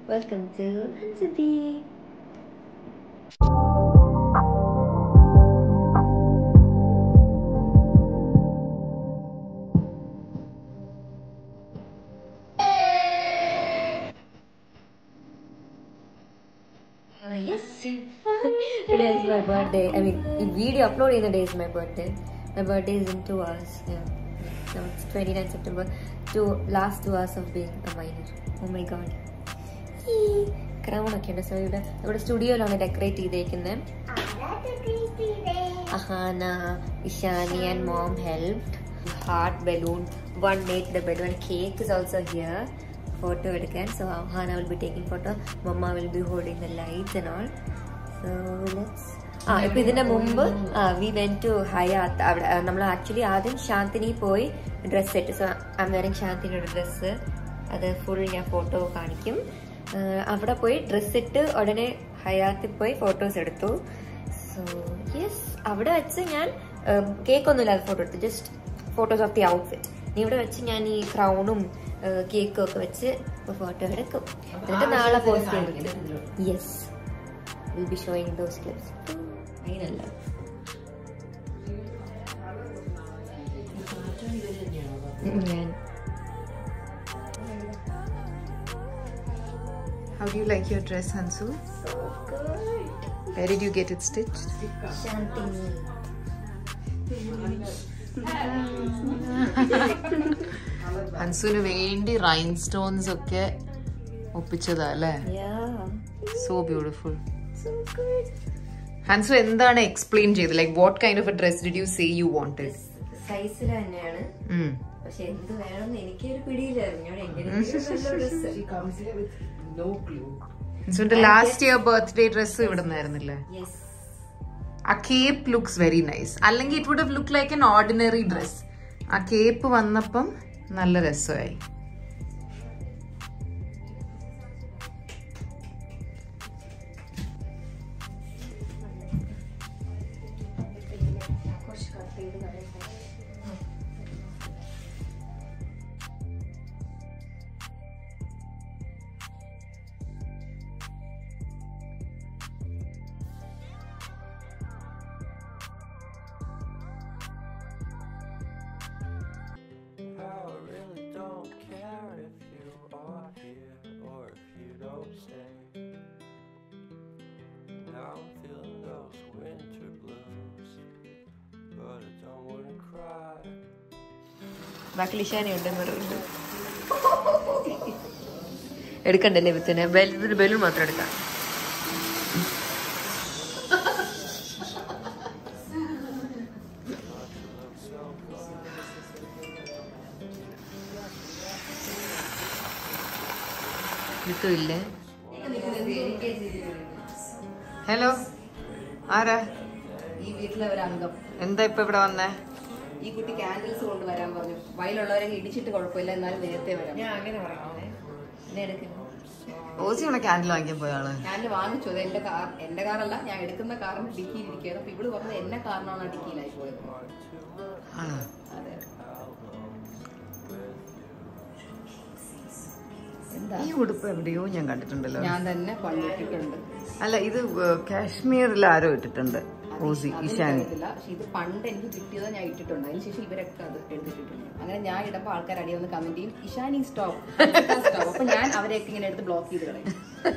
Welcome to ഹൻസിതി yes. Today is my birthday. I mean, the video upload in the day is my birthday. My birthday is in two hours. Yeah. Now it's 29 September. Two last two hours of being a minor. Oh my god. Crown ഒക്കെ ഉണ്ട് so ഇവിടെ നമ്മുടെ സ്റ്റുഡിയോയിലാണ് decorate ചെയ്തേക്കുന്നത് Ahaana Ishaani and mom help heart balloon one make the balloon cake is also here photo എടുക്കാൻ so Ahaana will be taking photo mamma will be holding the lights and all so let's ആ ഇപ്പൊ ഇതിന്റെ മുമ്പ് V when to Hayat അവിടെ നമ്മൾ actually ആദ്യം ശാന്തിനി പോയി dress ഇട്ട് സോ ഐ വെയറിംഗ് ശാന്തിനിയുടെ ഡ്രസ്സ് അത് ഫുൾ ഞാൻ ഫോട്ടോ കാണിക്കും ആ, അവിടെ പോയി ഡ്രസ്സ് ഇട്ട് ഉടനെ ഹയാത്തിൽ പോയി ഫോട്ടോസ് എടുത്തു സോ യെസ് അവിടെ വെച്ച് ഞാൻ കേക്ക് ഒന്നുമില്ലാതെ ഫോട്ടോ എടുത്തു just photos of the outfit ഇനി ഇവിടെ വെച്ച് ഞാൻ ഈ ക്രൗണും കേക്കും ഒക്കെ വെച്ച് ഫോട്ടോ എടുക്കും എന്നിട്ട് നാളെ പോസ്റ്റ് ചെയ്യും yes will be showing those clips അതിനല്ല ഞാൻ How do you like your dress, Hansu? so good Where did you get it stitched? Shanthini ഹൻസുവിന് വേണ്ടി റൈൻ സ്റ്റോൺസ് ഒക്കെ ഒപ്പിച്ചതാ അല്ലേ yeah so beautiful so good Hansu എന്താണ് എക്സ്പ്ലെയിൻ ചെയ്തത് like what kind of a dress did you say you wanted സൈസിൽ തന്നെയാണ് പക്ഷെ എന്ത് വേണമെന്ന് എനിക്കൊരു പിടിയില്ലായിരുന്നു ഞാൻ എങ്ങനെ ഹൻസുവിന്റെ ലാസ്റ്റ് ഇയർ ബർത്ത്ഡേ ഡ്രസ് ഇവിടെ നിന്നായിരുന്നില്ലേ യെസ് ആ കേപ്പ് ലുക്സ് വെരി നൈസ് അല്ലെങ്കിൽ it would look like an ordinary dress ആ കേപ്പ് വന്നപ്പം നല്ല രസമായി I really don't care if you are here or if you don't stay. Now I'm feeling those winter blues, but I don't wanna cry. ബാക്കി ലിഷാനുണ്ട് മിററുണ്ട് എടുക്കണ്ടല്ലേ വിത്തിന് balloon balloon മാത്രം എടുക്കാം കിട്ടൂല്ലേ hello ആരാ ഈ വീട്ടിലെ ഒരു അംഗം എന്താ ഇപ്പൊ ഇവിടെ വന്നേ ഈ കുട്ടി കാൻഡിൽസ് കൊണ്ടുവരാൻ പറഞ്ഞു വയലുള്ളവരെ ഇടിച്ചിട്ട് കുഴപ്പമില്ല എന്നാലും നേരത്തെ വരാം ഞാൻ അങ്ങനെ പറയുന്നത് എന്നെ എടുക്കുന്നു ഓസി ഇവിടെ ക്യാൻഡിൽ വാങ്ങിക്കാൻ പോയ ആള് ഞാൻ വാങ്ങിച്ചു അത് എന്റെ കാർ എന്റെ കാറല്ല ഞാൻ എടുക്കുന്ന കാറിന് ഡിക്കിയിൽ ഇരിക്കുകയാണ് അപ്പൊ ഇവള് പറഞ്ഞത് എന്നെ കാറിനാണ് ഡിക്കിയിലായി പോയത് ആണോ അതെ എന്താ ഈ ഉടുപ്പ് എവിടെയോ ഞാൻ കണ്ടിട്ടുണ്ടല്ലോ ഞാൻ തന്നെ പണ്ടിട്ടിട്ടുണ്ട് അല്ല ഇത് കാശ്മീരിൽ ആരോ ഇട്ടിട്ടുണ്ട് ഓസി ഇഷാനി അതില്ല പക്ഷെ ഇത് പണ്ട് എനിക്ക് കിട്ടിയത് ഞാൻ ഇട്ടിട്ടുണ്ട് അതിനുശേഷം ഇവരൊക്കെ അത് എടുത്തിട്ടുണ്ട് അങ്ങനെ ഞാൻ ഇടുമ്പോൾ ആൾക്കാർ അടി വന്ന് കമന്റ് ചെയ്യും ഇഷാനി സ്റ്റോപ്പ് സ്റ്റോപ്പ് അപ്പൊ ഞാൻ അവരെയൊക്കെ ഇങ്ങനെ എടുത്ത് ബ്ലോക്ക് ചെയ്ത് കളയും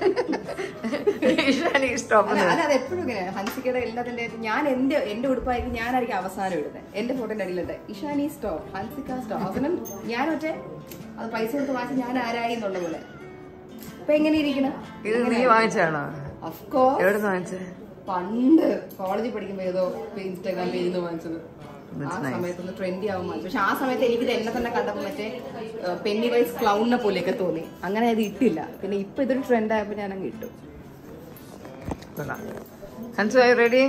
ഇഷാനി സ്റ്റോപ്പ് അല്ല അല്ല, അത് എപ്പോഴും ഇങ്ങനെ ഹൻസിക്കയുടെ എല്ലാത്തിന്റെ ഞാൻ എന്റെ എന്റെ ഉടുപ്പായിരിക്കും ഞാനായിരിക്കും അവസാനം ഇടുന്നത് എന്റെ ഫോട്ടോന്റെ അടിയിലുണ്ട് ഇഷാനി സ്റ്റോപ്പ് ഹൻസിക്ക സ്റ്റോപ്പ് അവസാനം ഞാൻ ഒറ്റ അത് പൈസ കൊടുത്ത് വാങ്ങിച്ച് ഞാൻ ആരായി എന്നുള്ള പോലെ ഇപ്പൊ എങ്ങനെ ഇരിക്കണം ഇത് നീ വാങ്ങിച്ചാണോ അഫ്കോഴ്സ് എവിടെ നിന്ന് വാങ്ങിച്ചേ പണ്ട് കോളേജിൽ പഠിക്കുമ്പോ ഏതോ ഇൻസ്റ്റാഗ്രാം പേജിൽ നിന്ന് വാങ്ങിച്ചത് ആ That's nice. സമയത്തൊന്ന് ട്രെൻഡി ആവും വാങ്ങിച്ചു പക്ഷെ ആ സമയത്ത് എനിക്കിത് എന്നെ തന്നെ കണ്ടപ്പോ മറ്റേ പെന്നി വൈസ് ക്ലൗണിനെ പോലെയൊക്കെ തോന്നി അങ്ങനെ അത് ഇട്ടില്ല പിന്നെ ഇപ്പൊ ഇതൊരു ട്രെൻഡ് ആയപ്പോ ഞാൻ അങ്ങ് ഇട്ടു കൊള്ളാം Hansu I ready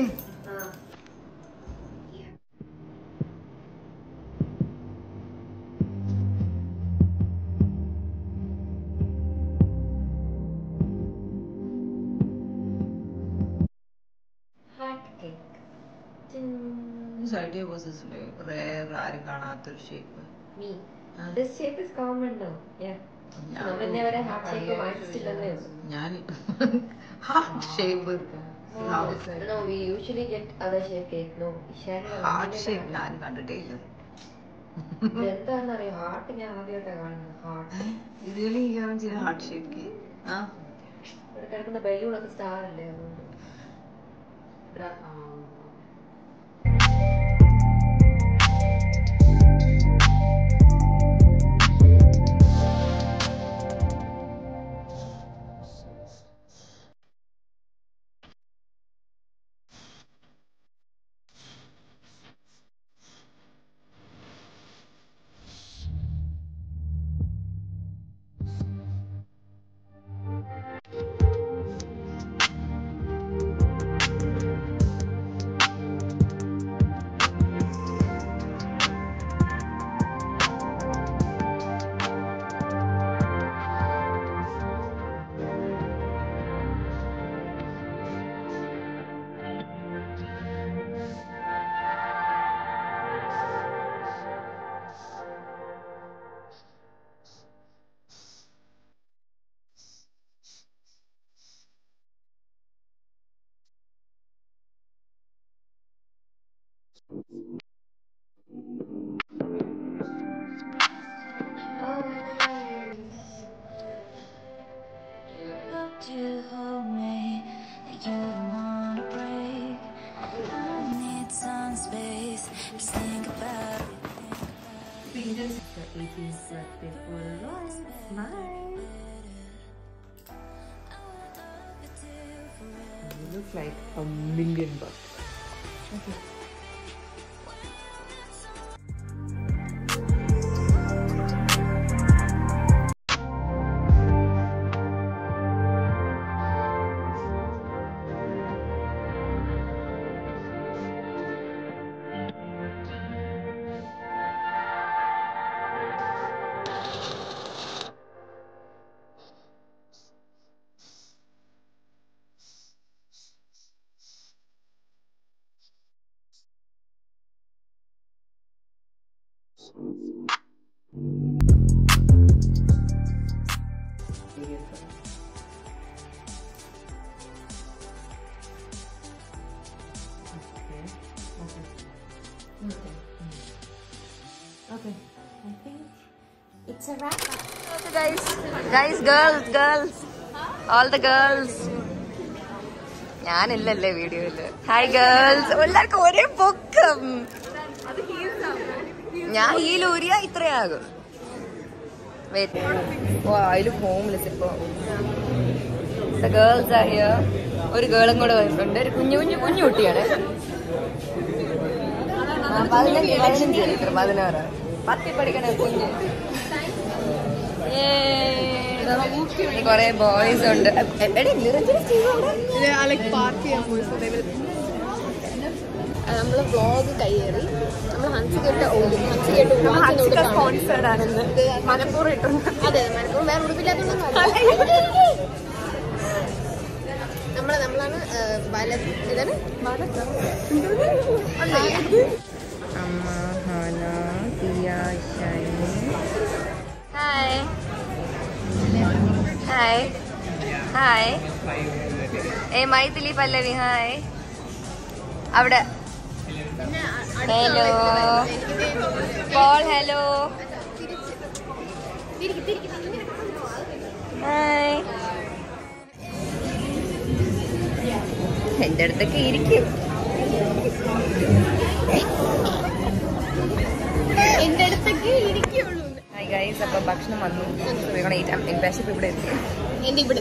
heart cake This idea was this rare ആരും കാണാത്തൊരു shape Me. This shape is common now. Yeah. നമ്മൾ ഇന്നേ വരെ ഹാർട്ട് ഷേപ്പ് വാങ്ങിച്ചിട്ടില്ലെന്നേ ഉള്ളൂ ഞാൻ heart shape No, we usually get other shape cake. No, heart shape ഞാൻ കണ്ടിട്ടില്ല എന്താണെന്നറിയോ ഹാർട്ട് ഞാൻ ആദ്യമായിട്ടാണ് കാണുന്നത് ഹാർട്ട് ഇതിലും ഈ ഹാർട്ട് ഷേപ്പ് ആ ഇവിടെ കിടക്കുന്ന ബലൂണൊക്കെ സ്റ്റാർ അല്ലേ അതുകൊണ്ട് Looked you hold me, you wanna break. I need some space. Just think about it. Think about looks like a million bucks. guys, guys, girls, girls, all the girls. ഞാനില്ലല്ലേ വീഡിയോയില് hi girls എല്ലാവർക്കും ഒരേ പൊക്കം ഞാൻ ഈ ലൂരിയ ഇത്രയാകും ഓ അതില് homeless ഇപ്പൊ girls ആയ ഒരു ഗേളും കൂടെ വന്നിട്ടുണ്ട് ഒരു കുഞ്ഞു കുഞ്ഞു കുഞ്ഞു കുട്ടിയാണ് ആ, പതിനഞ്ച് പതിനഞ്ച് ലിറ്റർ പതിനാറ് പത്തി പഠിക്കണ കുഞ്ഞ് കൊറേ ബോയ്സ് ഉണ്ട് എ- എടി നിരഞ്ജന സ്റ്റീവ് അവിടെ നമ്മള് വ്ളോഗ് കയ്യേറി നമ്മൾ ഹൻസികയുടെ ഹൻസികയുടെ സ്പോൺസേർഡ് ആണെന്ന് മനപ്പൂർവ്വം ഇട്ടുണ്ട് അതെ മനപ്പൂർവ്വം വേറെ ഉടുപ്പില്ലാത്തതുകൊണ്ടൊന്നും നമ്മളെ നമ്മളാണ് ഏഹ്, വല ഇതാണ് അമ്മ Hana Thiya Shiny hi hi hi ഏ മൈഥിലി പല്ലവി ഹായ് അവിടെ ഹലോ പോൾ ഹലോ ഹായ് എന്റെ അടുത്തൊക്കെ ഇരിക്കും എന്റെ അടുത്തൊക്കെ ഇരിക്കുള്ളൂ ഹായ് ഗൈസ് അപ്പൊ ഭക്ഷണം വന്നു വിശപ്പ് ഇവിടെ എത്തി എന്റെ ഇവിടെ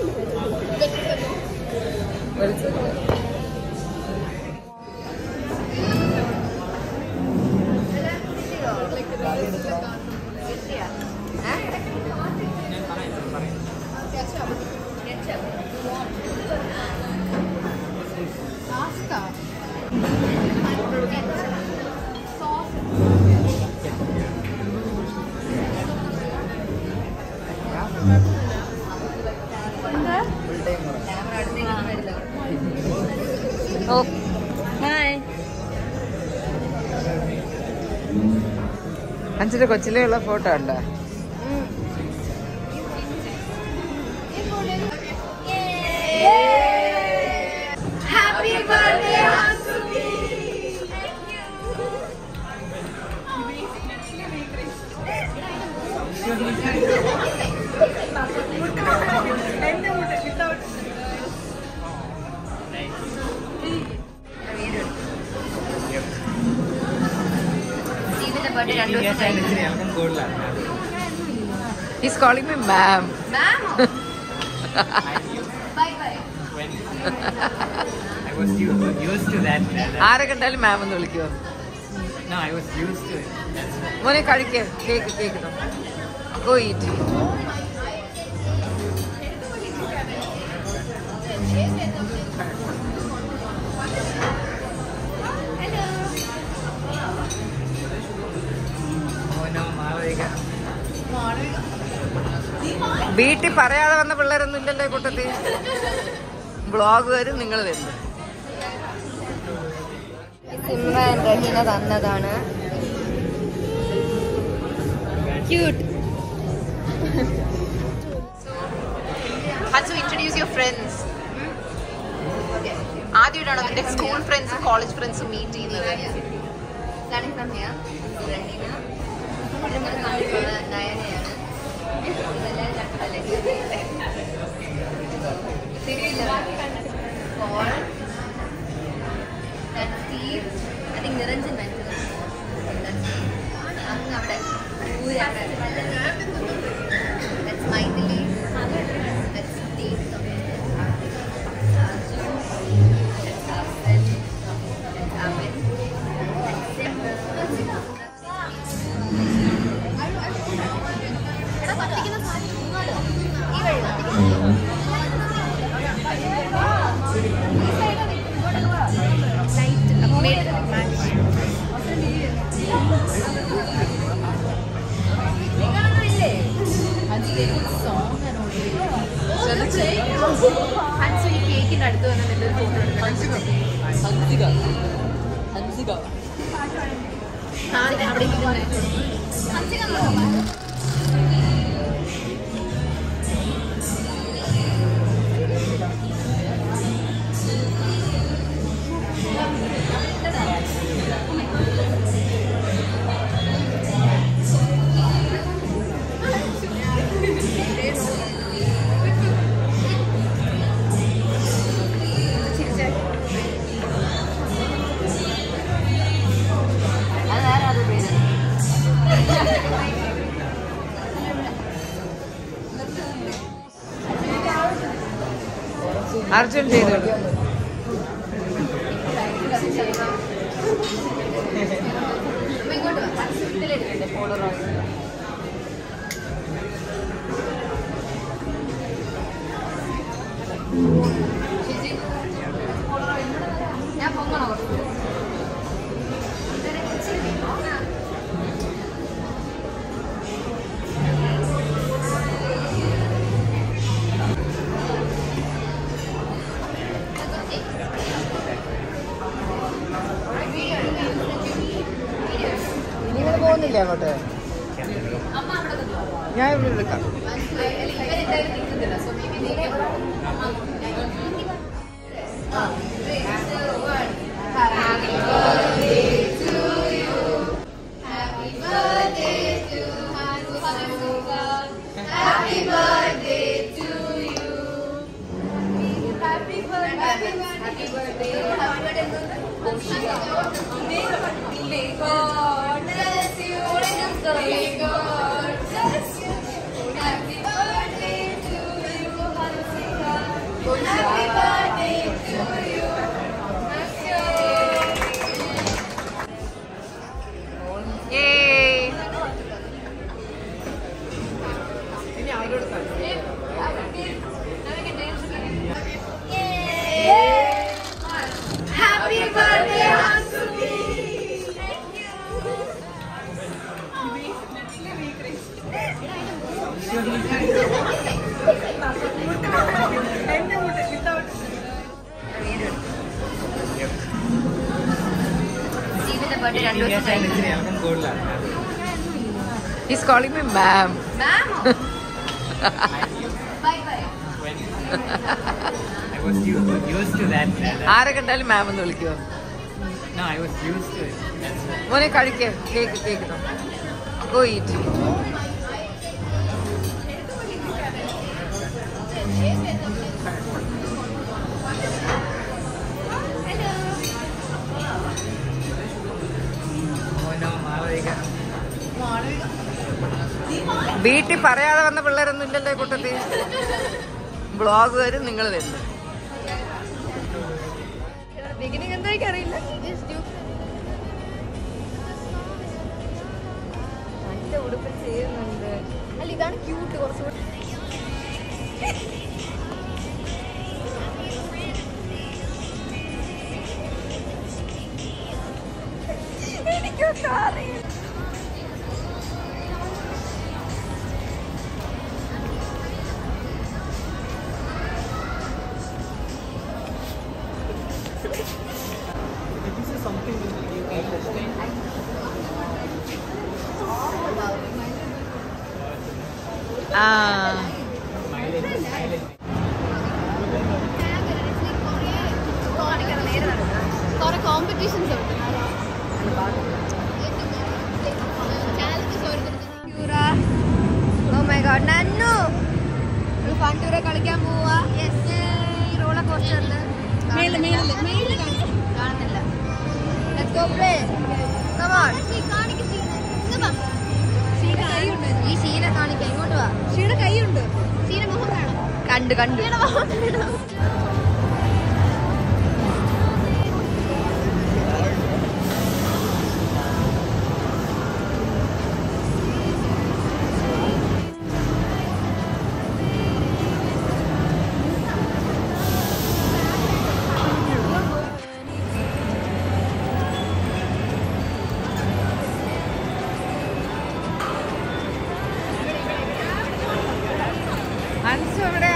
ഓ ഹായ് അഞ്ചിന്റെ കൊച്ചിലെ ഉള്ള ഫോട്ടോ ഉണ്ടോ രണ്ടു ദിവസം ഞങ്ങൾക്കും കൂടുതലാണ് is calling me ma'am I was used, used to that. ആരെ കണ്ടാലും മാം എന്ന് വിളിക്കുമോ No, I was used to it. That's why. മോനെ കഴിക്കുക cake cake go eat Oh no, Malavika. വീട്ടിൽ പറയാതെ വന്ന പിള്ളേരൊന്നും ഇല്ലല്ലോ ഈ കൂട്ടത്തിൽ ബ്ലോഗ് വരും നിങ്ങൾ വരും സിമ്രാൻ റഹീന തന്നതാണ് cute Hansu introduce your friends ആദ്യമായിട്ടാണോ നിന്റെ സ്കൂൾ ഫ്രണ്ട്സും കോളേജ് ഫ്രണ്ട്സും മീറ്റ് ചെയ്യുന്നത് Starting from here, റഹീന നിങ്ങൾ കണ്ടിട്ടുള്ള നയനയാണ് ഇതെല്ലാം കണ്ടല്ലേ? തിരിയില്ല Paul, that's Steve. I think Niranjan മനസ്സിലായി അങ്ങ് അവിടെ ദൂരെ അവിടെ. That's Maithili. That's Steve. That's Arjun. That's Arsen. That's Amin. That's Sim. എടാ, കത്തിക്കുന്ന സാധനം ഇങ്ങോട്ട്. ഈ വഴി കത്തിക്കുന്ന ഹൻസു ഈ കേക്കിന്റെ അടുത്ത് വന്ന് നിന്റെ ഒരു ഫോട്ടോ എടുക്കണം അവിടെ ഇരിക്കുന്നത് അർജുൻ ചെയ്തോളൂ ഞാൻ പൊങ്ങണോ കുറച്ച് നിങ്ങൾ പോകുന്നില്ല അങ്ങോട്ട് ഞാൻ ഇവിടെ എടുക്കാം Yay! സ്റ്റീവിന്റെ ബർത്ത്ഡേ രണ്ടു ദിവസം കഴിഞ്ഞു ഞങ്ങൾക്കും കൂടുതലാണ് He's calling me ma'am. Bye bye I was used, used to that. ആരെ കണ്ടാലും മാം എന്ന് വിളിക്കുമോ No, I was used to it. That's why. മോനെ കഴിക്കുക cake cake go eat Oh no, Malavika. വീട്ടിൽ പറയാതെ വന്ന പിള്ളേരൊന്നും ഇല്ലല്ലോ ഈ കൂട്ടത്തിൽ ബ്ലോഗുകാരും നിങ്ങൾ തന്നെ ബിഗിനിങ് എന്താ അറിയില്ല നല്ല ഉടുപ്പ് ചെയ്യുന്നുണ്ട് അല്ല ഇതാണ് ക്യൂട്ട് കുറച്ചുകൂടി എനിക്കൊന്നും അറിയില്ല ആ കുറെ കോമ്പറ്റീഷൻസ് ഉണ്ട് ഓ മൈ ഗോഡ് നന്നു നമ്മൾ ഫണ്ടൂരെ കളിക്കാൻ പോവാ റോളർ കോസ്റ്ററിൽ കാണുന്നില്ല let's go play come on ഈ ഷീനെ കാണിക്കാം ഇങ്ങോട്ട് വാ ഷീയുടെ കൈയുണ്ട് ഷീയുടെ മുഖം വേണം കണ്ടു കണ്ടു അൻസു എവിടെയാ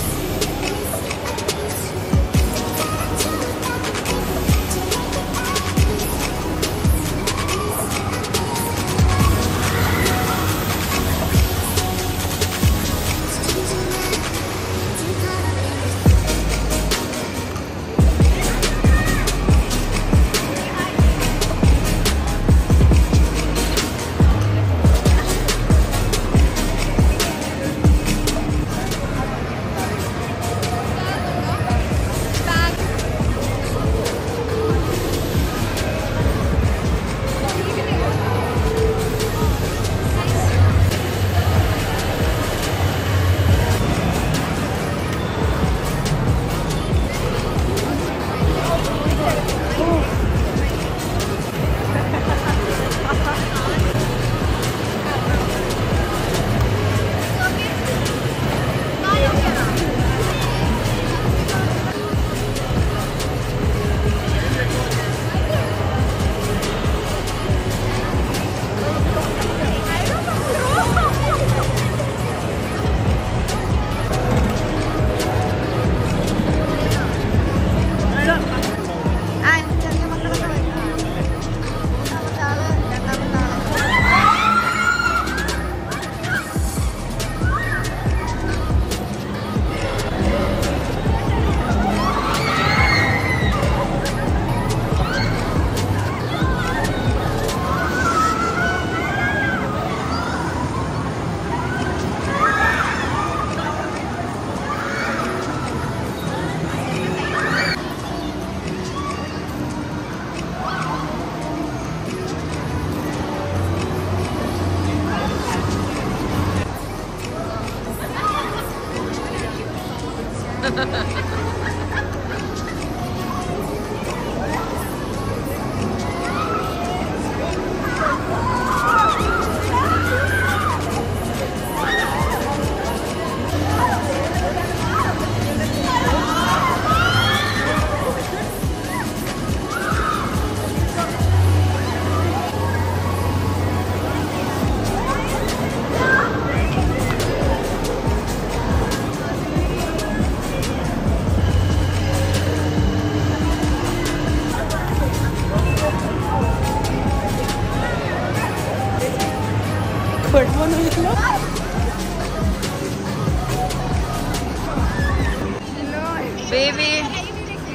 Thank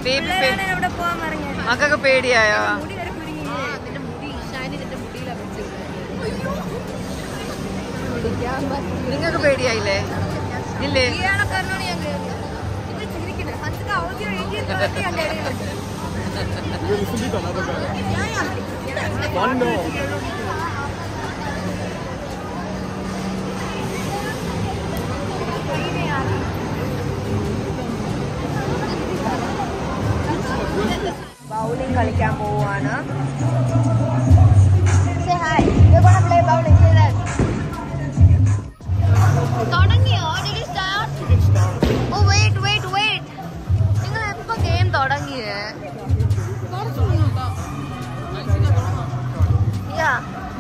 ബേബി പിള്ളേരാണ് അവിടെ പോകാൻ പറഞ്ഞത് മക്കൊക്കെ പേടിയായോ മുടി വരെ കുരുങ്ങി നിന്റെ മുടി ഷാനി നിന്റെ മുടിയിലാ വെച്ചത് നിങ്ങൾക്ക് പേടിയായില്ലേ ഇല്ലേ ഈ ആളക്കാരനാണ് ഞാൻ കയറിയത് ഇത് ചിരിക്കുന്നത് ഹൻസിക അവധി എഴുതി എന്റെ ഇടയിൽ ബൗളിംഗ് കളിക്കാൻ പോവാണ് Say hi. We're gonna play bowling. Say that. തുടങ്ങിയോ Did you start? Oh wait, wait, wait. നിങ്ങൾ എപ്പോ ഗെയിം തുടങ്ങിയേ Yeah.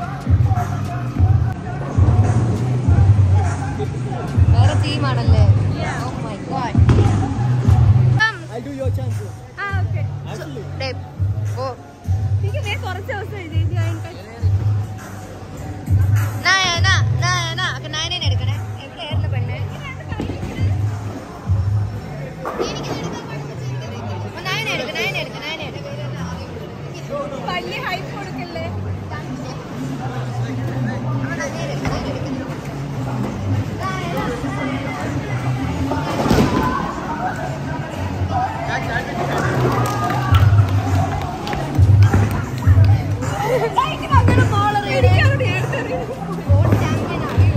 വേറെ ടീമാണല്ലേ oh my god Come. I'll do your chances. Ah, okay. Actually. Dave, go. കുറച്ച് ദിവസം ചേച്ചി നയന നയന ഓക്കെ നയനെ എടുക്കണേ എവിടെയായിരുന്നു പെണ്ണെ ഓ, നയന എടുക്ക് നയന എടുക്ക് നയന എടുക്ക് വലിയ ഹൈപ്പ് കൊടുക്കല്ലേ ആ, നയന എടുക്ക്, നയന എടുക്ക്. ഗോൾഡ് ചാമ്പ്യൻ അറിയോ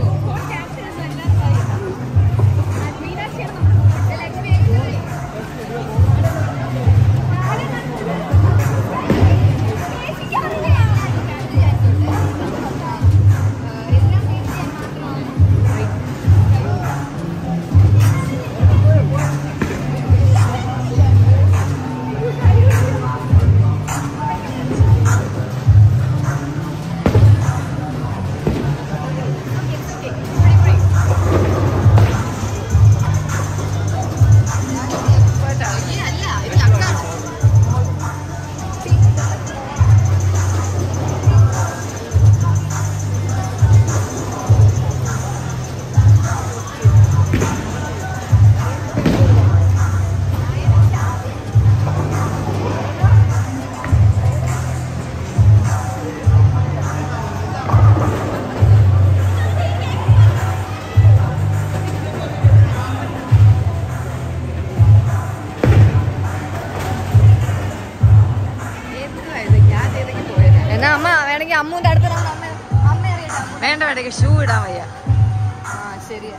അല്ല ഇത് ചക്കാണ് എന്നാ അമ്മ വേണമെങ്കിൽ അമ്മൂന്റെ അടുത്ത് നമ്മൾ അമ്മ അമ്മ അറിയട്ടെ വേണ്ട വേണ്ട ഷൂ ഇടാൻ വയ്യ ആ ശരിയാ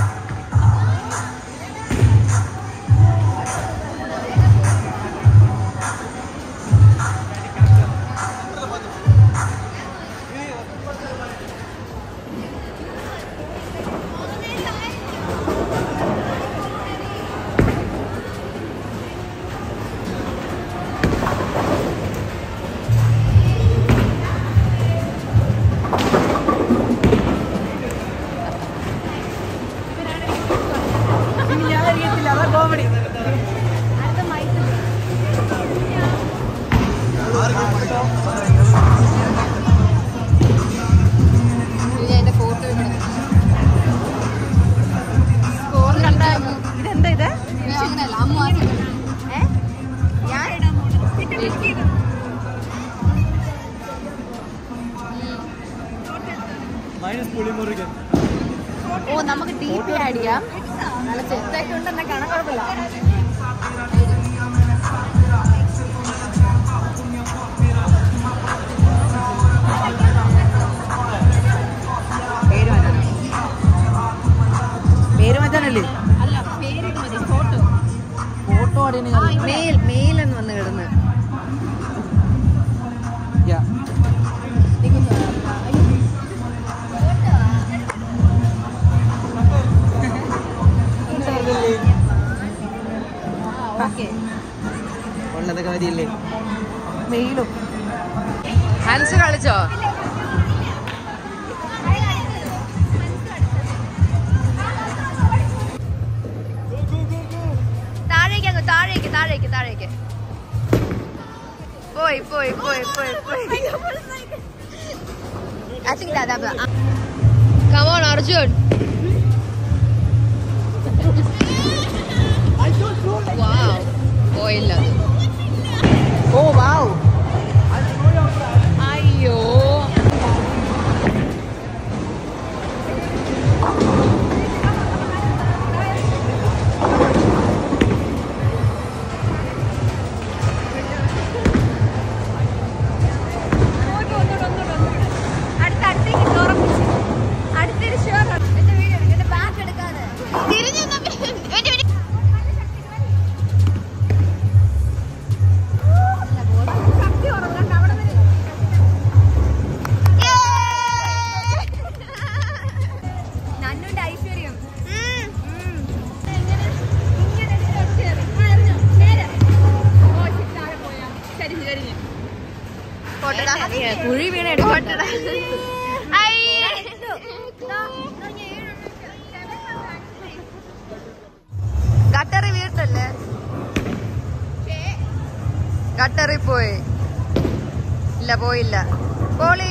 ഞാൻ എന്റെ ഫോട്ടോ സ്കോർ കണ്ടായിരുന്നു ഇതെന്താ ഇത് അങ്ങനെയല്ല അമ്മ ആദ്യം ഏ ഞാൻ Mine is Puli Murugan. ഓ നമുക്ക് ഡി പി ആഡ് ചെയ്യാം നല്ല സെറ്റായിട്ടുണ്ടെന്നെ കാണാൻ കുഴപ്പമില്ല പേര് മാറ്റാനോ പേര് മാറ്റാനല്ലേ അല്ല പേര് മതി ഫോട്ടോ ഫോട്ടോ അടിയാണ് മെയിൽ മെയിൽ എന്ന് വന്ന് കിടന്ന് ഉള്ളതൊക്കെ മതിയില്ലേ മെയിലും ഹൻസ് കളിച്ചോ താഴേക്ക് അങ്ങ് താഴേക്ക് താഴേക്ക് താഴേക്ക് പോയി പോയി പോയി പോയി പോയി I think that that Come on Arjun Wow ഓയിലില്ല ഓ വാവ് അയ്യോ നന്നുന്റെ ഐശ്വര്യം കുഴി വീണ എടുക്കട്ടെ ഗട്ടറി വീട്ടല്ലേ ഗട്ടറി പോയി ഇല്ല പോയില്ല പോളി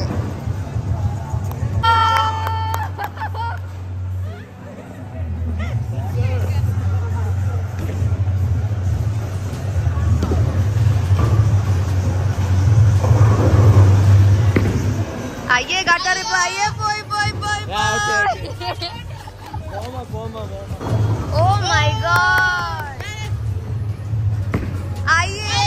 അയ്യേ ഗട്ടറി പോയി അയ്യേ പോയി പോയി പോയി ഓ മൈ ഗോഡ് അയ്യേ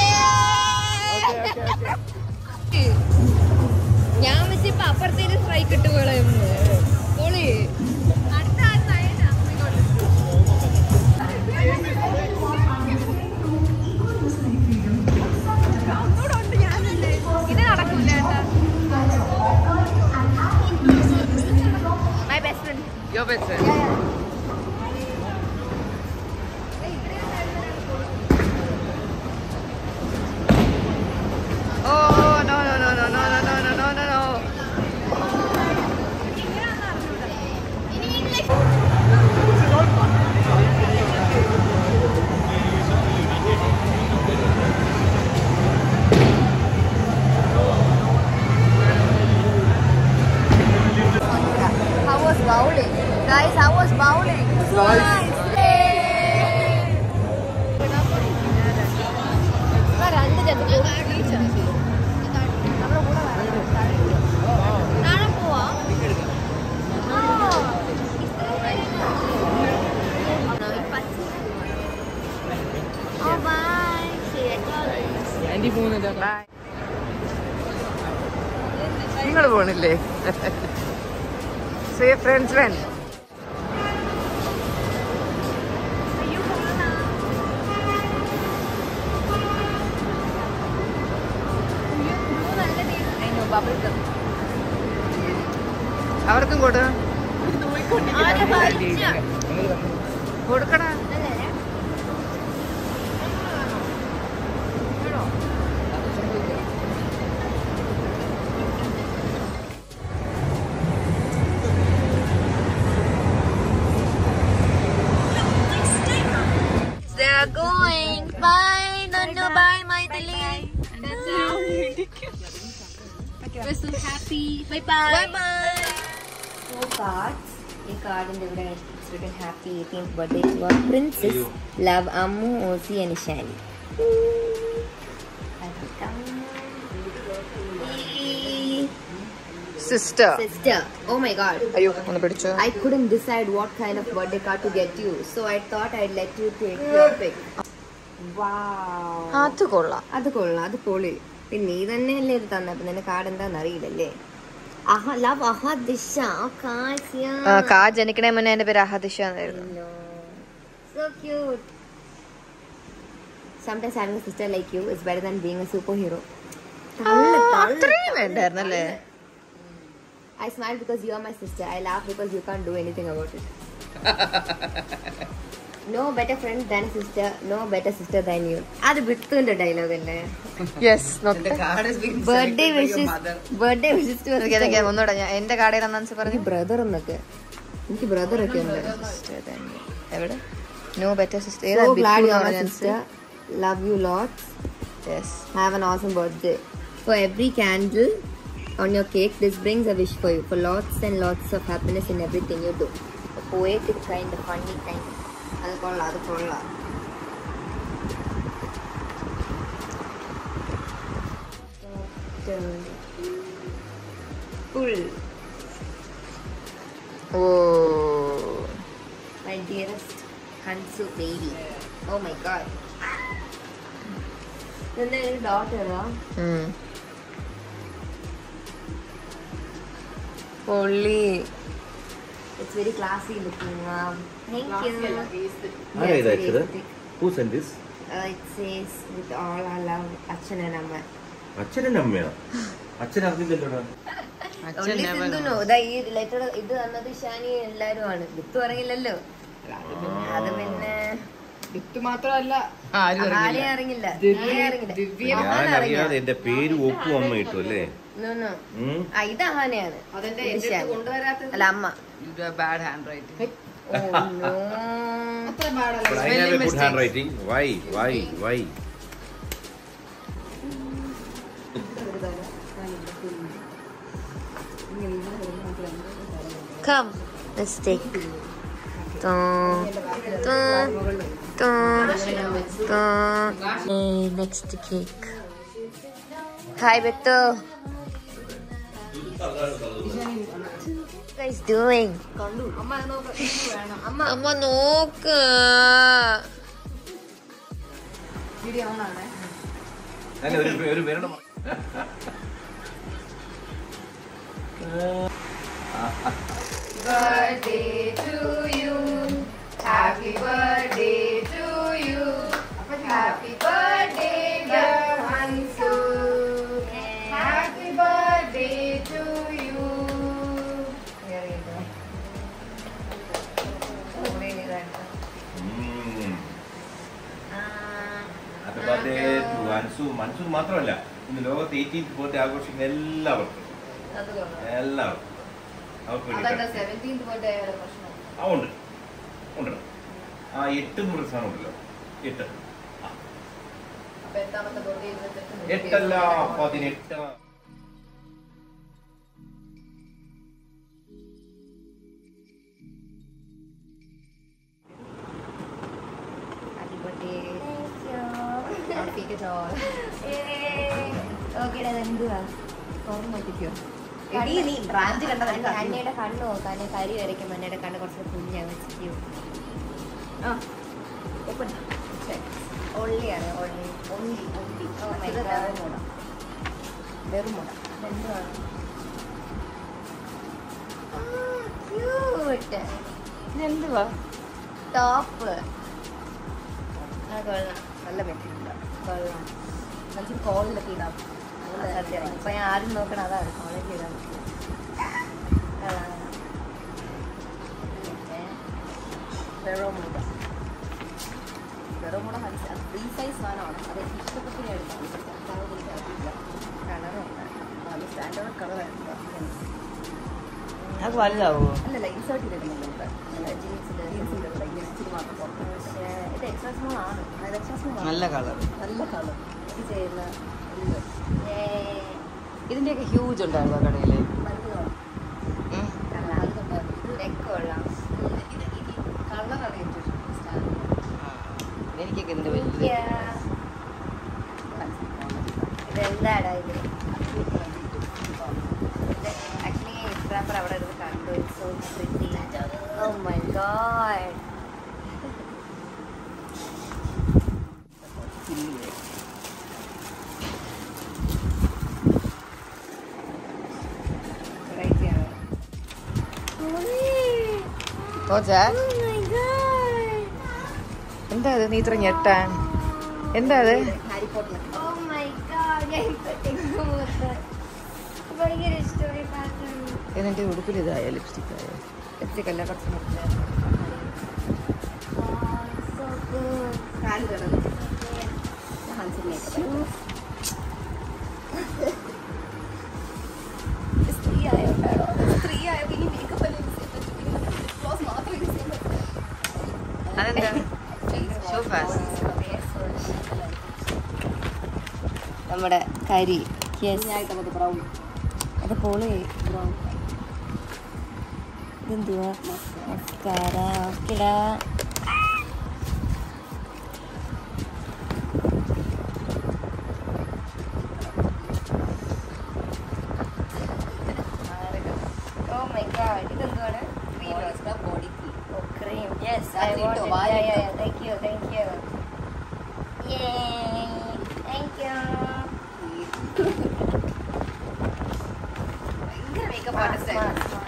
ഞാൻ വെച്ചിപ്പോ അപ്പുറത്തേക്ക് സ്ട്രൈക്ക് ഇട്ട് കളയുന്നു പൊളി അടുത്ത ആൾ നയനാ. ഒന്നൂടെ ഉണ്ട് ഞാനല്ലേ. ഇത് നടക്കൂല കേട്ടാ. My best friend. Your best friend. Oh no no no no no no no no no no no. How was bowling? Guys, how was bowling? So nice. രണ്ട് ജനങ്ങൾ നാളെ പോവാ നിങ്ങൾ പോണില്ലേ സേ ഫ്രണ്ട്സ് വെൻ അവർക്കും കൊടു കൊടുക്കണ They are going. Bye, Nanu. Bye, Maithili. We're so happy. Bye bye. Bye bye. four cards. ഈ കാർഡിന്റെ ഇവിടെ written happy eighteenth birthday to our princess love Ammu Ozy and Shani sister sister oh my god അയ്യോ ഒന്ന് പിടിച്ചോ I couldn't decide what kind of birthday card to get you, so I thought I'd let you take your pick. Wow. അത് കൊള്ളാം അത് കൊള്ളാം അത് പൊളി പിന്നെ നീ തന്നെയല്ലേ ഇത് തന്നെ അപ്പൊ നിന്റെ കാർഡ് എന്താന്ന് അറിയില്ലല്ലേ അഹ ലവ് അഹ ദിശ കാശ്യ കാ ജനിക്കണേ മുന്നേ എന്റെ പേര് അഹദിഷ എന്നായിരുന്നു So cute. Sometimes having a sister like you is better than being a superhero. തള്ളു, തള്ളു, അത്രയും വേണ്ടായിരുന്നല്ലേ I smile because you are my sister. I laugh because you can't do anything about it. no better friend than sister. No better sister than you. അത് വിത്തുന്റെ dialogue അല്ലേ yes birthday wishes birthday wishes ഒന്നുകൂടെ ഞാൻ എന്റെ കാർഡിൽ അന്നു പറഞ്ഞു brother എന്നൊക്കെ എനിക്ക് ബ്രദർ ഒക്കെ ഉണ്ട് എവിടെ no better sister So glad you are my sister. Love you lots. Yes Have an awesome birthday. For every candle on your cake, this brings a wish for you. For lots and lots of happiness in everything you do. A poetic kind, a funny kind. അത് കൊള്ളാം അത് കൊള്ളാം Full. Oh. My dearest Hansu baby. Oh my god. Then there is daughter. Huh? Mm. പൊള്ളി It's very classy looking. Um, thank you. ആരാ ഇത് Yes, അയച്ചത് yes. Who send this Uh, it says with all our love, Achan and Amma. അച്ഛനും അമ്മയോ അച്ഛൻ അറിഞ്ഞില്ലല്ലോടാ Only Sindhu know. ദാ ഈ letter ഇത് തന്നത് ഷാനി എല്ലാരും ആണ് വിത്ത് പറയില്ലല്ലോ അത് പിന്നെ വിത്ത് മാത്രമല്ല ആരും ആരെയും അറിയില്ല ആരെയും അറിയില്ല ഞാൻ അറിയാതെ എന്റെ പേര് ഒപ്പും അമ്മ ഇട്ടു അല്ലേ No, no. ഉം. ആ ഇത് അഹാനയാണ് അതെന്റെ ഇത് എന്റെ ഷാനി. അടുത്ത് കൊണ്ടുവരാത്തത് അല്ല അമ്മ bad handwriting Oh no. അത്ര പാടല്ല But I have a good handwriting. Why? Why? Why? Come, let's take. Dun, dun, dun, dun. Hey, next cake. Hi, Beto. What you guys doing? അമ്മ നോക്ക് വീഡിയോ ഓണാണേ ഞാൻ ഒരു ഒരു പേരുടെ birthday to you. Happy birthday to you. Happy birthday, dear Hansu. Happy birthday to you. Happy birthday to Mansu Mansu മാത്രമല്ല ഇന്ന് ലോകത്ത് eighteenth birthday ആഘോഷിക്കുന്ന എല്ലാവർക്കും എല്ലാവർക്കും അവർക്ക് വേണ്ടി അതെന്താ സെവൻറ്റീൻത് ബർത്ത്ഡേ ആയാലും പ്രശ്നം ആ ഉണ്ട് ഉണ്ട് ആ എട്ട് എന്ന് പറയുന്ന സാധനം ഉണ്ടല്ലോ എട്ട് ആ, അപ്പൊ എട്ടാമത്തെ ബർത്ത്ഡേ ഇരുപത്തെട്ട് എട്ടല്ല പതിനെട്ട് Happy birthday. Thank you. ഓക്കേടാ എന്തുവാ തുറന്ന് നോക്കിക്കോ എടീ, നീ ബ്രാഞ്ച് കണ്ടത് അന്നയുടെ കണ്ണ് നോക്കാൻ കരി വരയ്ക്കുമ്പോൾ അന്നയുടെ കണ്ണ് കുറച്ച് കുഞ്ഞാ വെച്ചിട്ട് ആ ഓപ്പൺ ഒള്ളിയാണ് ഒള്ളി ഒന്നി ഒന്നി Oh my ഇത് God. വേറെ മുട വെറും മുട എന്തുവാണ് ക്യൂട്ട് ഇതെന്തുവാ ടോപ്പ് ആ കൊള്ളാം നല്ല മെറ്റീരിയൽ കൊള്ളാം നമുക്ക് കോളിലൊക്കെ ഇടാം അത് സത്യം ഇപ്പൊ ഞാൻ ആദ്യം നോക്കണം അതാണ് കോളേജ് ഇടാൻ കൊള്ളാം വെറും മുട വെറും മുട മനസ്സിലാവും ഫ്രീ സൈസ് സാധനമാണ് അത് എനിക്ക് ഇഷ്ടപ്പെട്ട് ഞാൻ എടുക്കാം ചെറുതാവും എനിക്ക് അറിയില്ല കളറുണ്ട് നല്ല സ്റ്റാൻഡേർഡ് കളറായിരുന്നു അത് വലുതാവോ അല്ലല്ല ഇൻസേർട്ട് ചെയ്തിടുന്നുണ്ട് നമ്മുടെ ജീൻസിന്റെ ജീൻസിന്റെ കൂടെ ഇങ്ങനെ ഇച്ചിരി മാത്രം പുറത്ത് പക്ഷേ ഇത് എക്സ്ട്രാ സ്മോൾ ആണ് അത് extra small ആണ്. നല്ല കളർ നല്ല കളർ ഇത് ചെയ്യുന്ന ഇതിന്റെയൊക്കെ ഹ്യൂജ് ഉണ്ടായിരുന്നു ആ കടയില് ഉം. നെക്ക് കൊള്ളാം കളറാണ് ഏറ്റവും ഇഷ്ടം ആ. എനിക്കൊക്കെ ഇതിന്റെ വലുത് ഇതെന്താടാ ഇത് ആക്ച്വലി ഇഷ്ടാപ്പർ അവിടെ ഇരുന്ന് കണ്ടു so pretty oh my god variety ആണ് കോച്ചാ Oh my god. എന്താ ഇത് നീ ഇത്ര ഞെട്ടാൻ എന്താ അത് Harry Potter Oh my god. ഞാൻ ഇപ്പഴത്തേക്കും ഓർത്ത്. ഭയങ്കര ഇഷ്ടമായി പാത്രം എന്നിട്ട് ഉടുപ്പിൽ ഇതായ ലിപ്സ്റ്റിക് ആയ ലിപ്സ്റ്റിക് അല്ല കുറച്ച് മുട്ടില്ല സോ ഗുഡ് കാല് കിടന്നു ഹൻസിനെ സ്ത്രീ ആയോ വേണോ സ്ത്രീ ആയോ ഇനി മേക്കപ്പ് അല്ലേ യൂസ് ചെയ്യാൻ പറ്റും ഇനി ലിപ് ഗ്ലോസ് മാത്രമേ യൂസ് ചെയ്യാൻ പറ്റൂ അതെന്താ ഷോ ഫാസ്റ്റ് നമ്മുടെ കരി കുഞ്ഞായിട്ട് നമുക്ക് ബ്രൗൺ അത് പോളി ഇതെന്തുവാ മസ്കാര ഓക്കെടാ മോന്റെ സ്റ്റൈൽ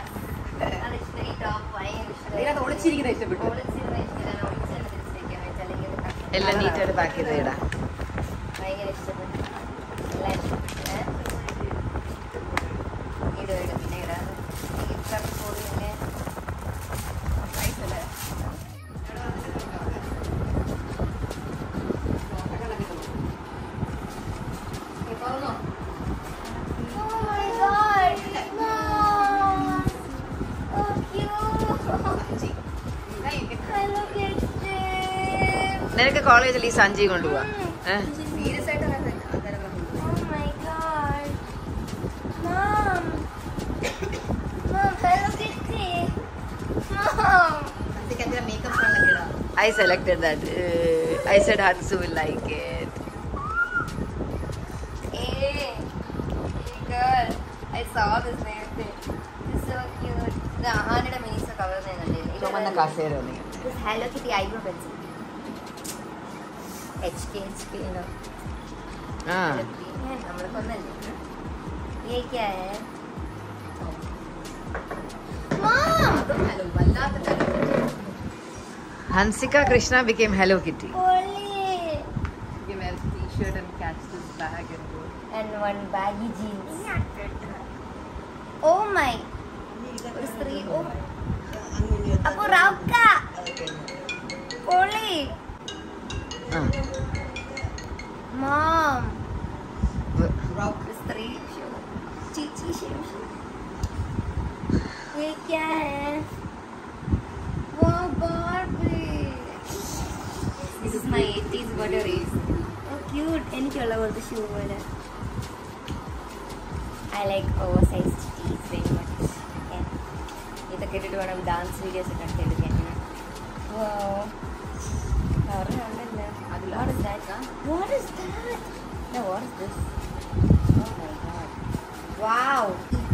ഇതിനകത്ത് ഒളിച്ചിരിക്കുന്ന ഇഷ്ടപ്പെട്ടു എല്ലാം നീറ്റായിട്ട് പാക്ക് ചെയ്ത് ഇടാം ഭയങ്കര ഇഷ്ടപ്പെട്ടു എല്ലാം ഇഷ്ടപ്പെട്ടു ഇടും ഇടും പിന്നെ ഇടാം ഇത്ര പിന്നെ Oh my god! Mom! Oh, cute! I look at them! നിനക്ക് കോളേജിൽ ഈ സഞ്ചി കൊണ്ടുപോവാ ഏഹ് സീരിയസ് ആയിട്ട് Oh my god! Mom! Mom, Hello Kitty! Mom! Makeup സാധനം ഇടാം I selected that. Uh, I said Hansu will like it. Hey! Hey girl! I saw this name thing. It's so cute. ഇത് ആനയുടെ means cover ചുമന്ന കസേര ഒന്ന് hello Kitty eyebrow pencil H K H K ആ നമ്മളെ കൊന്നല്ലേ ये क्या है Mom! ഹലോ വല്ലാത്ത Hansika Krishna became Hello Kitty. Oli! T-shirt and catch this bag And one baggy jeans. Oh my! ഒരു സ്ത്രീ ഓ അപ്പൊ റൗക്ക പൊളി ആ. Mom! വ- ഒരു സ്ത്രീ ഷോ ചീച്ചി ഷോ ये क्या है वो Barbie This is my 80s buttery Oh cute എനിക്കുള്ള പോലത്തെ ഷൂ പോലെ I like oversize tees very much ഇതൊക്കെ ഇട്ടിട്ട് വേണം ഡാൻസ് വീഡിയോസ് ഒക്കെ എടുത്തെടുക്കാൻ ഉണ്ടല്ലോ What is that? What is that? No, what is this? Oh my god. Wow.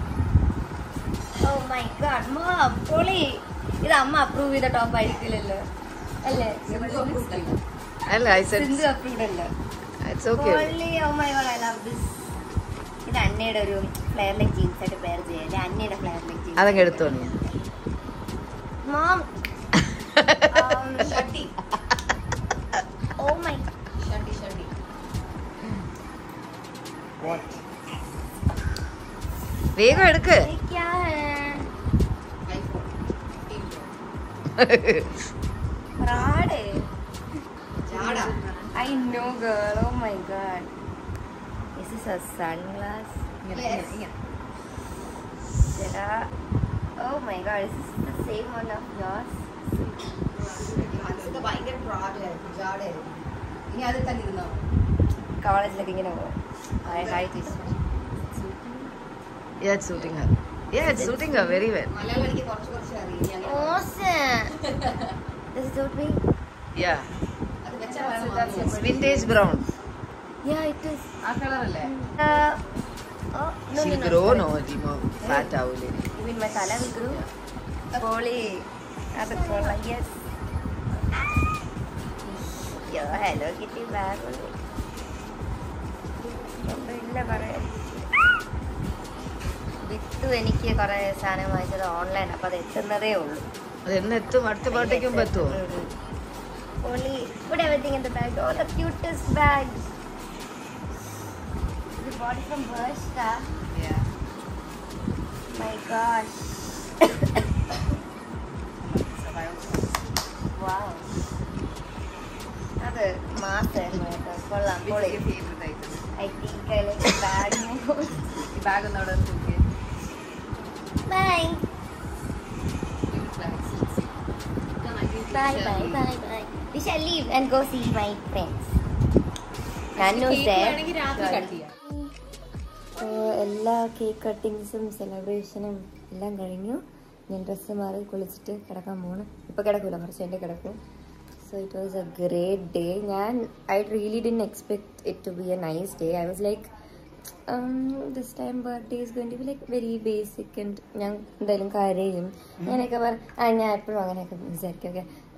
Oh my god. Mom, പൊളി ഇത് അമ്മ അപ്രൂവ് ചെയ്ത ടോപ്പ് ആയിരിക്കില്ലല്ലോ അല്ലേ അല്ല ഐ സെഡ് സിന്ധു അപ്രൂവ്ഡ് അല്ല ഇറ്റ്സ് ഓക്കെ പൊളി oh my god I love this ഇത് അന്നയുടെ ഒരു ഫ്ലെയർ ലെഗ് ജീൻസ് ആയിട്ട് പെയർ ചെയ്യാം ഇത് അന്നയുടെ ഫ്ലെയർ ലെഗ് ജീൻസ് അതങ്ങ് എടുത്തോ നീ മോം ഷട്ടി ഓ മൈ ഷർട്ടി ഷർട്ടി വേഗം എടുക്ക് क्या है ഐഫോൺ fraud है ജാടാ I know girl oh my god is this a sunglass Yes. Jada. oh my god is this the same one of yours മനസ്സിന്റെ ഭയങ്കര പ്രാടായിരുന്നു ജാടായിരുന്നു ഇനി അതിൽ തന്നെ ഇരുന്നോ കോളേജിലൊക്കെ ഇങ്ങനെ പോകും I hide this Yeah, it's suiting her. Yeah, it's suiting her very well. Malayalam എനിക്ക് കുറച്ച് കുറച്ച് അറിയാം ഇനി അങ്ങനെ awesome does it suit me Yeah. അത് വെച്ചാൽ മലയാളം മാത്രമേ It's vintage brown. yeah it is ആ കളറല്ലേ uh, oh no She'll no no grow sorry. no, Dimo. Fat ആവൂലേ നീ. You mean my tala will grow? Polly. അത് കൊള്ളാം യെസ് യോ hello കിട്ടി ബാഗ് ഇല്ല പറയാൻ വിത്തു എനിക്ക് കുറെ സാധനം വാങ്ങിച്ചത് ഓൺലൈൻ അപ്പൊ അത് എത്തുന്നതേ ഉള്ളൂ അത് എന്ന് എത്തും അടുത്ത ബർത്ത്ഡേക്കും പറ്റുമോ Only put everything in the bag. Oh, the cutest bags. You bought it from Bershka. My gosh. wow. അത് മാസായിരുന്നു കേട്ടോ കൊള്ളാം പൊളി I think I like bag ഈ ബാഗ് ഒന്ന് അവിടെ തൂക്കി bye bye bye bye bye we shall leave and go see my friends നന്നൂസ് വേണമെങ്കിൽ രാത്രി കട്ട് ചെയ്യാം എല്ലാ കേക്ക് കട്ടിങ്സും സെലിബ്രേഷനും എല്ലാം കഴിഞ്ഞു ഞാൻ ഡ്രസ്സ് മാറി കുളിച്ചിട്ട് കിടക്കാൻ പോകണം ഇപ്പം കിടക്കൂല കുറച്ച് എൻ്റെ കിടക്കും so it was a great day ഞാൻ I really didn't expect it to be a nice day I was like this time birthday is going to be like very basic and ഞാൻ എന്തായാലും കരയും അങ്ങനെയൊക്കെ പറ ആ ഞാൻ എപ്പോഴും അങ്ങനെയൊക്കെ വിചാരിക്കും ഓക്കെ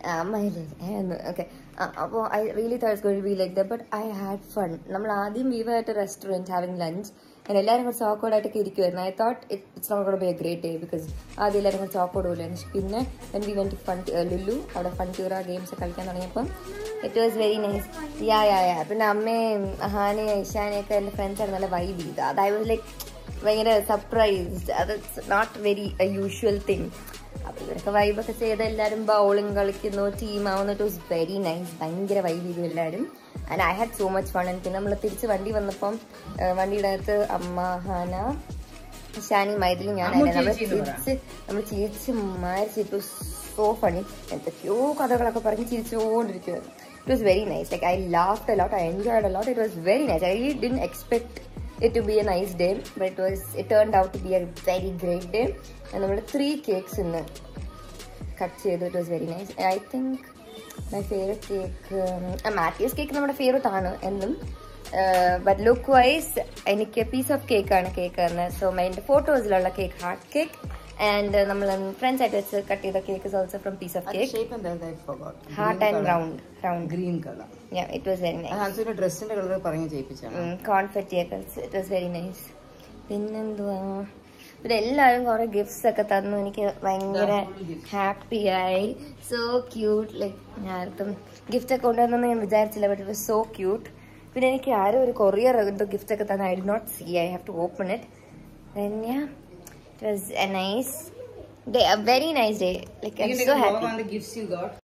ഓക്കെ അപ്പോൾ I really thoughts going be like the but I had fun നമ്മൾ ആദ്യം we were at restaurant having lunch and എല്ലാവരും കുറച്ച് awkward ആയിട്ടൊക്കെ ഇരിക്കുമായിരുന്നു I thought it's not god be a great day because ആദ്യം എല്ലാവരും കുറച്ച് awkward പോലെയായിരുന്നു പിന്നെ when we went fun Lulu അവിടെ ഫൺറ്റ്യൂറ ഗെയിംസ് കളിക്കാൻ തുടങ്ങിയപ്പം it was very nice yeah yeah yeah പിന്നെ അമ്മയും ഹാനയും ഇഷാനെയൊക്കെ എൻ്റെ ഫ്രണ്ട്സാണ് നല്ല വൈബ് ചെയ്ത് അത് ഐ വാസ് ലൈക്ക് ഭയങ്കര സർപ്രൈസ്ഡ് അത് നോട്ട് വെരി യൂഷ്വൽ തിങ് അപ്പൊ ഇവരൊക്കെ വൈബൊക്കെ ചെയ്ത് എല്ലാവരും ബൗളിംഗ് കളിക്കുന്നു ടീം ആവുന്ന ഇറ്റ് വാസ് വെരി നൈസ് ഭയങ്കര വൈബ് ചെയ്തു എല്ലാവരും and I had so much fun പിന്നെ നമ്മൾ തിരിച്ച് വണ്ടി വന്നപ്പം ആ, വണ്ടിയുടെ അകത്ത് അമ്മ ഹാന ഷാനി മൈദിലും ഞാൻ നമ്മൾ ചിരിച്ച് നമ്മൾ ചിരിച്ച് മാരിച്ച് ഇറ്റ് വാസ് സോ ഫണി എന്തൊക്കെയോ കഥകളൊക്കെ പറഞ്ഞ് ചിരിച്ചുകൊണ്ടിരിക്കുവായിരുന്നു it was very nice like I laughed a lot I enjoyed a lot it was very nice I didn't expect it to be a nice day but it was it turned out to be a very great day and നമ്മൾ three cakes ഇന്ന് cut ചെയ്തു it was very nice I think my favourite cake Mathews cake നമ്മുടെ favourite ആണ് എന്നും but look wise എനിക്ക് piece of കേക്കാണ് cake തന്നത് so എൻ്റെ ഫോട്ടോസിലുള്ള കേക്ക് ഹാർട്ട് കേക്ക് ആൻഡ് നമ്മൾ ഫ്രണ്ട്സ് ആയിട്ട് വെച്ച് കട്ട് ചെയ്ത cake is also from piece of cake shape എന്താ forgot heart and round round green colour it was very nice ഹൻസിന്റെ ഡ്രസ്സിന്റെ കളർ പറഞ്ഞു ചെയ്യിപ്പിച്ചാണ് കോൺഫെറ്റി ഒക്കെ ഇറ്റ് വാസ് വെരി നൈസ് പിന്നെന്തുവാ ഇവിടെ എല്ലാവരും കുറെ ഗിഫ്റ്റ്സ് ഒക്കെ തന്നു എനിക്ക് ഭയങ്കര ഹാപ്പി ആയി സോ ക്യൂട്ട് ലൈക്ക് ഞാനത്തും ഗിഫ്റ്റ് ഒക്കെ കൊണ്ടുവന്നെന്ന് ഞാൻ വിചാരിച്ചില്ല but it was so cute പിന്നെ എനിക്ക് ആരും ഒരു കൊറിയർ എന്തോ ഗിഫ്റ്റ് ഒക്കെ തന്നെ I did not see I have to open it then yeah it was a nice day a very nice day like i'm so happy the gifts you got